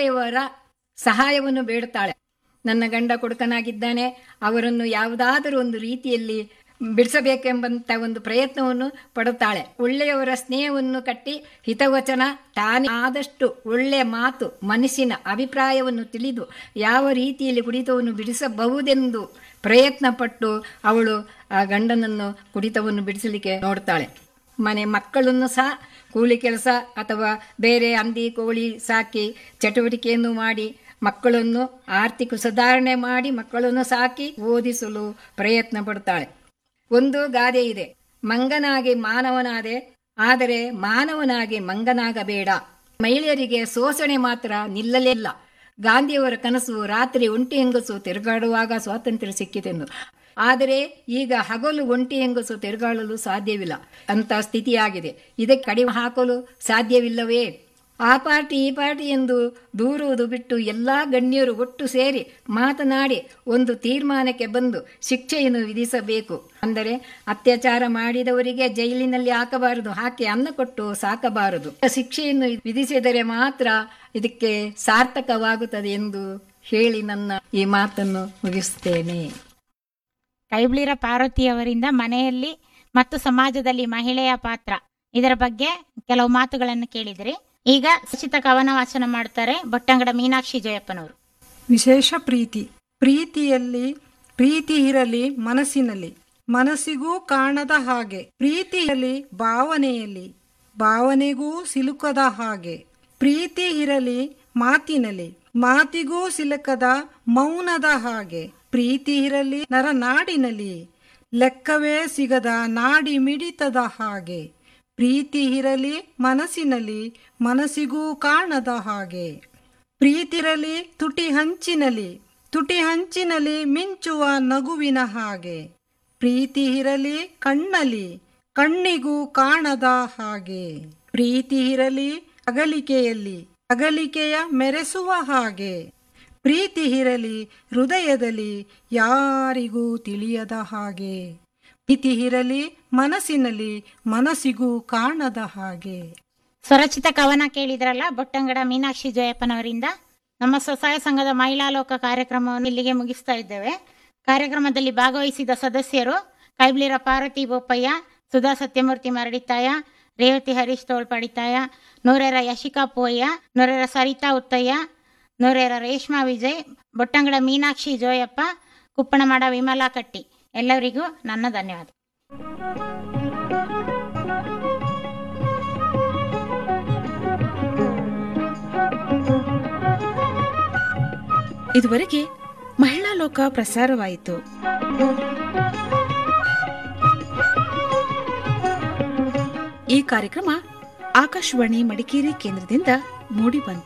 ಒಳ್ಳೆಯವರ ಸಹಾಯವನ್ನು ಬೇಡುತ್ತಾಳೆ ನನ್ನ ಗಂಡ ಕುಡುಕನಾಗಿದ್ದಾನೆ ಅವರನ್ನು ಯಾವುದಾದರೂ ಒಂದು ರೀತಿಯಲ್ಲಿ ಬಿಡಿಸಬೇಕೆಂಬಂತ ಒಂದು ಪ್ರಯತ್ನವನ್ನು ಪಡುತ್ತಾಳೆ ಒಳ್ಳೆಯವರ ಸ್ನೇಹವನ್ನು ಕಟ್ಟಿ ಹಿತವಚನ ತಾನೇ ಆದಷ್ಟು ಒಳ್ಳೆಯ ಮಾತು ಮನಸ್ಸಿನ ಅಭಿಪ್ರಾಯವನ್ನು ತಿಳಿದು ಯಾವ ರೀತಿಯಲ್ಲಿ ಕುಡಿತವನ್ನು ಬಿಡಿಸಬಹುದೆಂದು ಪ್ರಯತ್ನ ಪಟ್ಟು ಅವಳು ಆ ಗಂಡನನ್ನು ಕುಡಿತವನ್ನು ಬಿಡಿಸಲಿಕ್ಕೆ ನೋಡ್ತಾಳೆ ಮನೆ ಮಕ್ಕಳನ್ನು ಸಹ ಕೂಲಿ ಕೆಲಸ ಅಥವಾ ಬೇರೆ ಹಂದಿ ಕೋಳಿ ಸಾಕಿ ಚಟುವಟಿಕೆಯನ್ನು ಮಾಡಿ ಮಕ್ಕಳನ್ನು ಆರ್ಥಿಕ ಸುಧಾರಣೆ ಮಾಡಿ ಮಕ್ಕಳನ್ನು ಸಾಕಿ ಓದಿಸಲು ಪ್ರಯತ್ನ ಪಡ್ತಾಳೆ ಒಂದು ಗಾದೆ ಇದೆ ಮಂಗನಾಗಿ ಮಾನವನಾದೆ ಆದರೆ ಮಾನವನಾಗಿ ಮಂಗನಾಗಬೇಡ ಮಹಿಳೆಯರಿಗೆ ಶೋಷಣೆ ಮಾತ್ರ ನಿಲ್ಲಲಿಲ್ಲ ಗಾಂಧಿಯವರ ಕನಸು ರಾತ್ರಿ ಒಂಟಿ ಹೆಂಗಸು ತಿರುಗಾಡುವಾಗ ಸ್ವಾತಂತ್ರ್ಯ ಸಿಕ್ಕಿತೆಂದು ಆದರೆ ಈಗ ಹಗಲು ಒಂಟಿ ಹೆಂಗಸು ತಿರುಗಾಡಲು ಸಾಧ್ಯವಿಲ್ಲ ಅಂತ ಸ್ಥಿತಿಯಾಗಿದೆ ಇದಕ್ಕೆ ಕಡಿಮೆ ಹಾಕಲು ಸಾಧ್ಯವಿಲ್ಲವೇ ಆ ಪಾರ್ಟಿ ಈ ಪಾರ್ಟಿ ಎಂದು ದೂರುವುದು ಬಿಟ್ಟು ಎಲ್ಲ ಗಣ್ಯರು ಒಟ್ಟು ಸೇರಿ ಮಾತನಾಡಿ ಒಂದು ತೀರ್ಮಾನಕ್ಕೆ ಬಂದು ಶಿಕ್ಷೆಯನ್ನು ವಿಧಿಸಬೇಕು ಅಂದರೆ ಅತ್ಯಾಚಾರ ಮಾಡಿದವರಿಗೆ ಜೈಲಿನಲ್ಲಿ ಹಾಕಬಾರದು ಹಾಕಿ ಅನ್ನ ಕೊಟ್ಟು ಸಾಕಬಾರದು ಶಿಕ್ಷೆಯನ್ನು ವಿಧಿಸಿದರೆ ಮಾತ್ರ ಇದಕ್ಕೆ ಸಾರ್ಥಕವಾಗುತ್ತದೆ ಎಂದು ಹೇಳಿ ನನ್ನ ಈ ಮಾತನ್ನು ಮುಗಿಸುತ್ತೇನೆ ಕೈಬ್ಳಿರ ಪಾರ್ವತಿಯವರಿಂದ ಮನೆಯಲ್ಲಿ ಮತ್ತು ಸಮಾಜದಲ್ಲಿ ಮಹಿಳೆಯ ಪಾತ್ರ ಇದರ ಬಗ್ಗೆ ಕೆಲವು ಮಾತುಗಳನ್ನು ಕೇಳಿದ್ರಿ ಈಗ ಸುಚಿತ ಕವನ ವಾಚನ ಮಾಡ್ತಾರೆ ಬೊಟ್ಟಂಗಡ ಮೀನಾಕ್ಷಿ ಜಯಪ್ಪನವರು ವಿಶೇಷ ಪ್ರೀತಿ ಪ್ರೀತಿಯಲ್ಲಿ ಪ್ರೀತಿ ಇರಲಿ ಮನಸ್ಸಿನಲ್ಲಿ ಮನಸ್ಸಿಗೂ ಕಾಣದ ಹಾಗೆ ಪ್ರೀತಿಯಲ್ಲಿ ಭಾವನೆಯಲ್ಲಿ ಭಾವನೆಗೂ ಸಿಲುಕದ ಹಾಗೆ ಪ್ರೀತಿ ಇರಲಿ ಮಾತಿನಲ್ಲಿ ಮಾತಿಗೂ ಸಿಲುಕದ ಮೌನದ ಹಾಗೆ ಪ್ರೀತಿ ಇರಲಿ ನರನಾಡಿನಲ್ಲಿ ಲೆಕ್ಕವೇ ಸಿಗದ ನಾಡಿ ಮಿಡಿತದ ಹಾಗೆ ಪ್ರೀತಿ ಇರಲಿ ಮನಸ್ಸಿನಲ್ಲಿ ಮನಸ್ಸಿಗೂ ಕಾಣದ ಹಾಗೆ ಪ್ರೀತಿರಲಿ ತುಟಿ ಹಂಚಿನಲಿ ತುಟಿ ಹಂಚಿನಲಿ ಮಿಂಚುವ ನಗುವಿನ ಹಾಗೆ ಪ್ರೀತಿ ಇರಲಿ ಕಣ್ಣಲಿ ಕಣ್ಣಿಗೂ ಕಾಣದ ಹಾಗೆ ಪ್ರೀತಿ ಇರಲಿ ಅಗಲಿಕೆಯಲ್ಲಿ ಅಗಲಿಕೆಯ ಮೆರೆಸುವ ಹಾಗೆ ಪ್ರೀತಿ ಇರಲಿ ಹೃದಯದಲ್ಲಿ ಯಾರಿಗೂ ತಿಳಿಯದ ಹಾಗೆ ಪ್ರೀತಿ ಇರಲಿ ಮನಸ್ಸಿನಲ್ಲಿ ಮನಸ್ಸಿಗೂ ಕಾಣದ ಹಾಗೆ ಸ್ವರಚಿತ ಕವನ ಕೇಳಿದ್ರಲ್ಲ ಬೊಟ್ಟಂಗಡ ಮೀನಾಕ್ಷಿ ಜಯಪ್ಪನವರಿಂದ ನಮ್ಮ ಸ್ವಸಹಾಯ ಸಂಘದ ಮಹಿಳಾ ಲೋಕ ಕಾರ್ಯಕ್ರಮವನ್ನು ಇಲ್ಲಿಗೆ ಮುಗಿಸ್ತಾ ಇದ್ದೇವೆ ಕಾರ್ಯಕ್ರಮದಲ್ಲಿ ಭಾಗವಹಿಸಿದ ಸದಸ್ಯರು ಕೈಬ್ಲಿರ ಪಾರ್ವತಿ ಬೋಪಯ್ಯ ಸುಧಾ ಸತ್ಯಮೂರ್ತಿ ಮರಡಿತಾಯ ರೇವತಿ ಹರೀಶ್ ತೋಳ್ಪಡಿತಾಯ ನೂರೇರ ಯಶಿಕಾ ಪೋಯ್ಯ ನೂರೇರ ಸರಿತಾ ಉತ್ತಯ್ಯ ನೂರೇರ ರೇಷ್ಮಾ ವಿಜಯ್ ಬೊಟ್ಟಂಗಡ ಮೀನಾಕ್ಷಿ ಜೋಯಪ್ಪ ಕುಪ್ಪಣಮಾಡ ವಿಮಲಾ ಕಟ್ಟಿ ಎಲ್ಲರಿಗೂ ನನ್ನ ಧನ್ಯವಾದ ಇದುವರೆಗೆ ಮಹಿಳಾ ಲೋಕ ಪ್ರಸಾರವಾಯಿತು ಈ ಕಾರ್ಯಕ್ರಮ ಆಕಾಶವಾಣಿ ಮಡಿಕೇರಿ ಕೇಂದ್ರದಿಂದ ಮೂಡಿಬಂತು